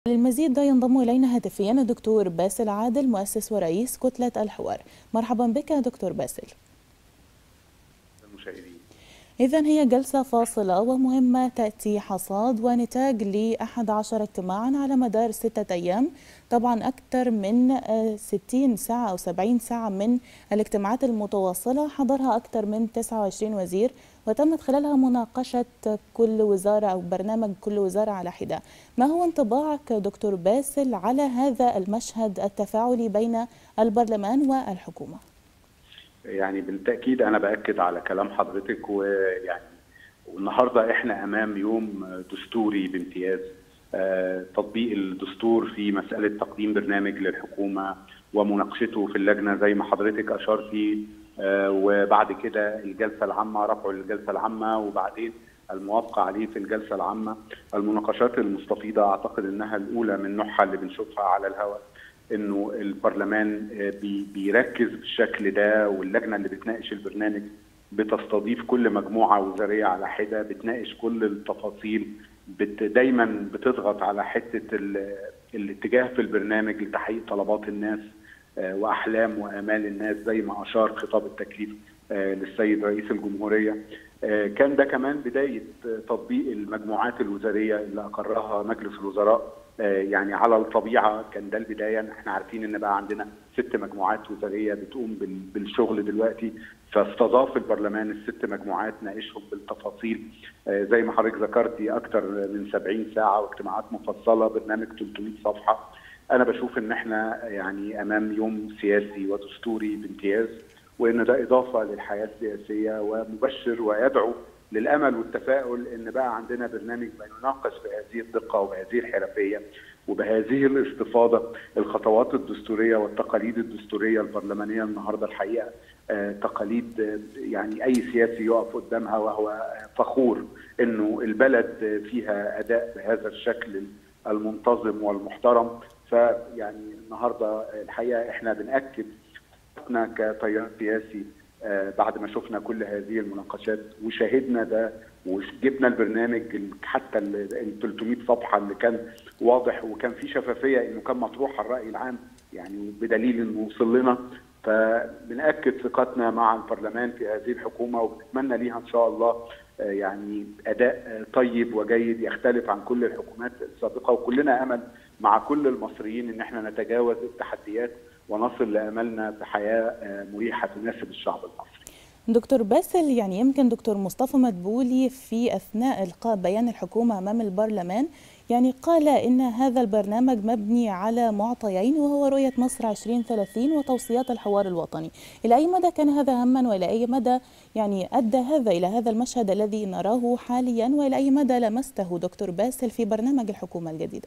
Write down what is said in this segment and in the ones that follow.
للمزيد ينضم إلينا هاتفيا الدكتور باسل عادل مؤسس ورئيس كتلة الحوار مرحبا بك دكتور باسل المشاهدين إذا هي جلسة فاصلة ومهمة تأتي حصاد ونتاج لأحد عشر اجتماعا على مدار ستة أيام طبعا أكثر من 60 ساعة أو 70 ساعة من الاجتماعات المتواصلة حضرها أكثر من 29 وزير وتمت خلالها مناقشة كل وزارة أو برنامج كل وزارة على حدة ما هو انطباعك دكتور باسل على هذا المشهد التفاعلي بين البرلمان والحكومة؟ يعني بالتاكيد انا باكد على كلام حضرتك ويعني والنهارده احنا امام يوم دستوري بامتياز تطبيق الدستور في مساله تقديم برنامج للحكومه ومناقشته في اللجنه زي ما حضرتك اشرتي وبعد كده الجلسه العامه رفعه للجلسه العامه وبعدين الموافقه عليه في الجلسه العامه المناقشات المستفيضه اعتقد انها الاولى من نوعها اللي بنشوفها على الهواء انه البرلمان بيركز بالشكل ده واللجنه اللي بتناقش البرنامج بتستضيف كل مجموعه وزاريه على حده بتناقش كل التفاصيل بت دايما بتضغط على حته الاتجاه في البرنامج لتحقيق طلبات الناس واحلام وامال الناس زي ما اشار خطاب التكليف للسيد رئيس الجمهوريه كان ده كمان بدايه تطبيق المجموعات الوزاريه اللي اقرها مجلس الوزراء يعني على الطبيعه كان ده البدايه احنا عارفين ان بقى عندنا ست مجموعات وزاريه بتقوم بالشغل دلوقتي فاستضاف البرلمان الست مجموعات ناقشهم بالتفاصيل زي ما حضرتك ذكرتي اكثر من 70 ساعه واجتماعات مفصله برنامج 300 صفحه انا بشوف ان احنا يعني امام يوم سياسي ودستوري بامتياز وان ده اضافه للحياه السياسيه ومبشر ويدعو للامل والتفاؤل ان بقى عندنا برنامج بيناقش بهذه الدقه وبهذه الحرفيه وبهذه الاستفاضه الخطوات الدستوريه والتقاليد الدستوريه البرلمانيه النهارده الحقيقه آه تقاليد يعني اي سياسي يقف قدامها وهو فخور انه البلد فيها اداء بهذا الشكل المنتظم والمحترم فيعني النهارده الحقيقه احنا بناكد احنا كتيار سياسي آه بعد ما شفنا كل هذه المناقشات وشاهدنا ده وجبنا البرنامج حتى ال 300 صفحه اللي كان واضح وكان في شفافيه انه كان مطروح على الراي العام يعني بدليل انه وصل لنا فبناكد ثقتنا مع البرلمان في هذه الحكومه وبنتمنى ليها ان شاء الله آه يعني اداء طيب وجيد يختلف عن كل الحكومات السابقه وكلنا امل مع كل المصريين ان احنا نتجاوز التحديات ونصل لاملنا بحياه مريحه تناسب الشعب المصري. دكتور باسل يعني يمكن دكتور مصطفى مدبولي في اثناء القاء بيان الحكومه امام البرلمان يعني قال ان هذا البرنامج مبني على معطيين وهو رؤيه مصر 2030 وتوصيات الحوار الوطني، الى اي مدى كان هذا هما والى اي مدى يعني ادى هذا الى هذا المشهد الذي نراه حاليا والى اي مدى لمسته دكتور باسل في برنامج الحكومه الجديده؟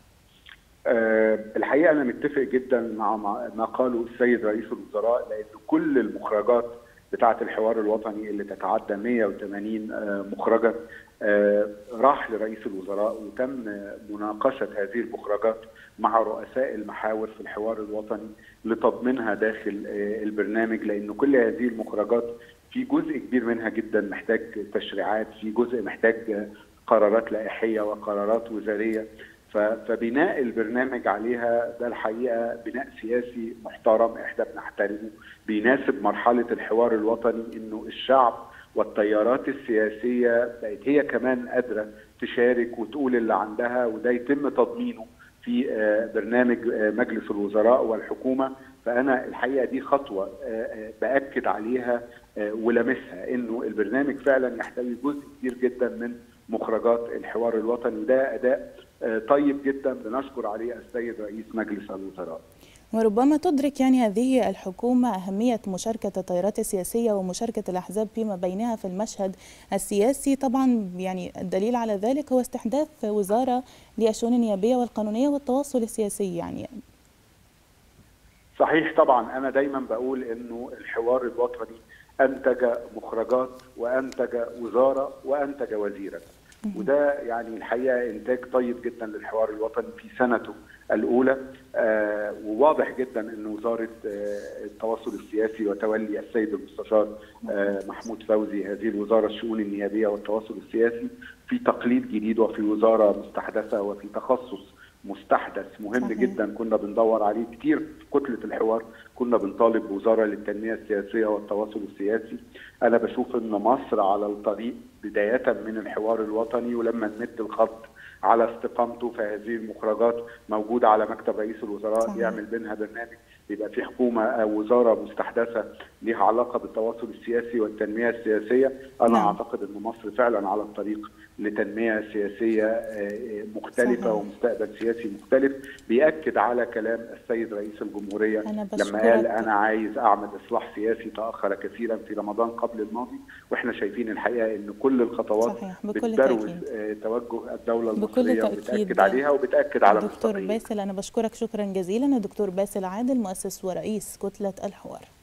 أه الحقيقه انا متفق جدا مع ما قاله السيد رئيس الوزراء لان كل المخرجات بتاعه الحوار الوطني اللي تتعدى 180 أه مخرجه أه راح لرئيس الوزراء وتم مناقشه هذه المخرجات مع رؤساء المحاور في الحوار الوطني لتضمينها داخل البرنامج لان كل هذه المخرجات في جزء كبير منها جدا محتاج تشريعات في جزء محتاج قرارات لائحيه وقرارات وزاريه فبناء البرنامج عليها ده الحقيقه بناء سياسي محترم احنا بنحترمه بيناسب مرحله الحوار الوطني انه الشعب والتيارات السياسيه بقت هي كمان قادره تشارك وتقول اللي عندها وده يتم تضمينه في برنامج مجلس الوزراء والحكومه فانا الحقيقه دي خطوه باكد عليها ولمسها انه البرنامج فعلا يحتوي جزء كبير جدا من مخرجات الحوار الوطني وده اداء طيب جدا بنشكر عليه السيد رئيس مجلس الوزراء وربما تدرك يعني هذه الحكومة أهمية مشاركة التيارات السياسية ومشاركة الأحزاب فيما بينها في المشهد السياسي طبعا يعني الدليل على ذلك هو استحداث وزارة للشؤون النيابية والقانونية والتواصل السياسي يعني صحيح طبعا أنا دايما بقول أنه الحوار الوطني أنتج مخرجات وأنتج وزارة وأنتج وزيرا وده يعني الحقيقه انتاج طيب جدا للحوار الوطني في سنته الاولى آه وواضح جدا ان وزاره آه التواصل السياسي وتولي السيد المستشار آه محمود فوزي هذه الوزاره الشؤون النيابيه والتواصل السياسي في تقليد جديد وفي وزاره مستحدثه وفي تخصص مستحدث مهم صحيح. جدا كنا بندور عليه كتير في كتله الحوار كنا بنطالب بوزاره للتنميه السياسيه والتواصل السياسي انا بشوف ان مصر على الطريق بدايه من الحوار الوطني ولما نمد الخط على استقامته فهذه المخرجات موجوده على مكتب رئيس الوزراء صحيح. يعمل بينها برنامج يبقى في حكومه او وزاره مستحدثه ليها علاقه بالتواصل السياسي والتنميه السياسيه انا نعم. اعتقد ان مصر فعلا على الطريق لتنميه سياسيه آه، مختلفه صحيح. ومستقبل سياسي مختلف بياكد على كلام السيد رئيس الجمهوريه أنا لما بشكرك. قال انا عايز اعمل اصلاح سياسي تاخر كثيرا في رمضان قبل الماضي واحنا شايفين الحقيقه ان كل الخطوات صحيح، بكل بتبروز تأكيد. آه، توجه الدوله بكل المصريه تأكيد. وبتاكد عليها وبتاكد على دكتور مصداقيتها. باسل أنا بشكرك شكرا جزيلا الدكتور باسل عادل مؤسس ورئيس كتلة الحوار